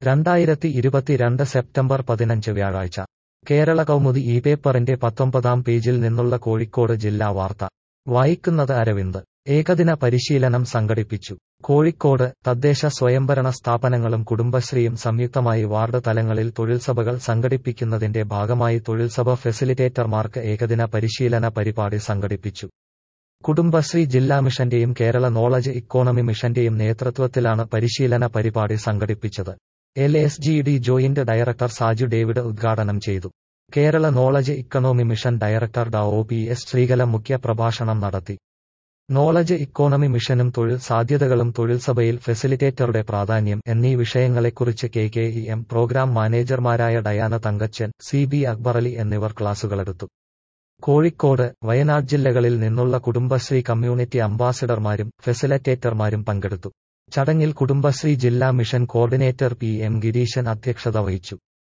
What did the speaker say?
രണ്ടായിരത്തി ഇരുപത്തിരണ്ട് സെപ്റ്റംബർ പതിനഞ്ച് വ്യാഴാഴ്ച കേരള കൗമുദി ഈ പേപ്പറിന്റെ പത്തൊമ്പതാം പേജിൽ നിന്നുള്ള കോഴിക്കോട് ജില്ലാ വാർത്ത വായിക്കുന്നത് അരവിന്ദ് ഏകദിന പരിശീലനം സംഘടിപ്പിച്ചു കോഴിക്കോട് തദ്ദേശ സ്വയംഭരണ സ്ഥാപനങ്ങളും കുടുംബശ്രീയും സംയുക്തമായി വാർഡ് തലങ്ങളിൽ തൊഴിൽസഭകൾ സംഘടിപ്പിക്കുന്നതിന്റെ ഭാഗമായി തൊഴിൽസഭ ഫെസിലിറ്റേറ്റർമാർക്ക് ഏകദിന പരിശീലന പരിപാടി സംഘടിപ്പിച്ചു കുടുംബശ്രീ ജില്ലാ മിഷന്റെയും കേരള നോളജ് ഇക്കോണമി മിഷന്റെയും നേതൃത്വത്തിലാണ് പരിശീലന പരിപാടി സംഘടിപ്പിച്ചത് L S G D joint director Saju David ഉദ്ഘാടനം ചെയ്തു Kerala knowledge economy mission director ഡ ഒ പി എസ് ശ്രീകല മുഖ്യ പ്രഭാഷണം നടത്തി നോളജ് ഇക്കോണമി മിഷനും തൊഴിൽ സാധ്യതകളും തൊഴിൽ സഭയിൽ ഫെസിലിറ്റേറ്ററുടെ പ്രാധാന്യം എന്നീ വിഷയങ്ങളെക്കുറിച്ച് K K E M program മാനേജർമാരായ ഡയാന തങ്കച്ചൻ സി ബി അക്ബറലി എന്നിവർ ക്ലാസുകളെടുത്തു കോഴിക്കോട് വയനാട് ജില്ലകളിൽ നിന്നുള്ള കുടുംബശ്രീ കമ്മ്യൂണിറ്റി അംബാസിഡർമാരും ഫെസിലിറ്റേറ്റർമാരും പങ്കെടുത്തു ചടങ്ങിൽ കുടുംബശ്രീ ജില്ലാ mission coordinator P M Gireeshan അധ്യക്ഷത വഹിച്ചു